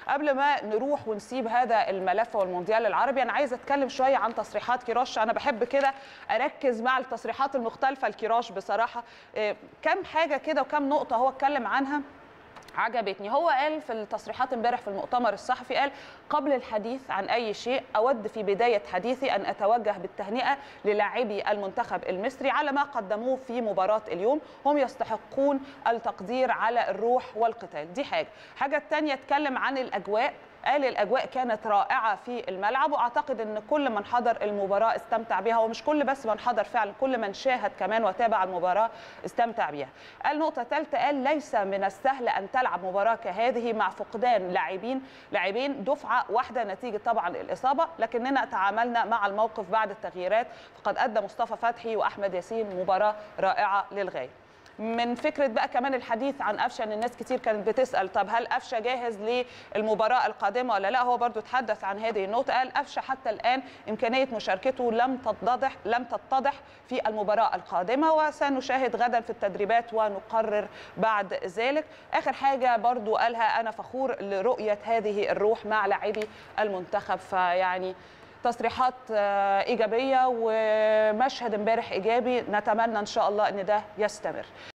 قبل ما نروح ونسيب هذا الملف والمونديال العربي انا عايزه اتكلم شويه عن تصريحات كيروش انا بحب كده اركز مع التصريحات المختلفه لكيروش بصراحه إيه، كم حاجه كده وكم نقطه هو اتكلم عنها عجبتني هو قال في التصريحات امبارح في المؤتمر الصحفي قال قبل الحديث عن اي شيء اود في بدايه حديثي ان اتوجه بالتهنئه للاعبي المنتخب المصري على ما قدموه في مباراه اليوم هم يستحقون التقدير على الروح والقتال دي حاجه حاجه الثانيه اتكلم عن الاجواء قال الاجواء كانت رائعه في الملعب واعتقد ان كل من حضر المباراه استمتع بها ومش كل بس من حضر فعلا كل من شاهد كمان وتابع المباراه استمتع بها قال نقطه ثالثه قال ليس من السهل ان تلعب مباراه كهذه مع فقدان لاعبين لاعبين دفعه واحده نتيجه طبعا الاصابه لكننا تعاملنا مع الموقف بعد التغييرات فقد ادى مصطفى فتحي واحمد ياسين مباراه رائعه للغايه من فكره بقى كمان الحديث عن قفشه ان الناس كتير كانت بتسال طب هل قفشه جاهز للمباراه القادمه ولا لا هو برضو تحدث عن هذه النقطه قال قفشه حتى الان امكانيه مشاركته لم تتضح لم تتضح في المباراه القادمه وسنشاهد غدا في التدريبات ونقرر بعد ذلك اخر حاجه برضو قالها انا فخور لرؤيه هذه الروح مع لاعبي المنتخب فيعني تصريحات آه، ايجابيه ومشهد امبارح ايجابي نتمنى ان شاء الله ان ده يستمر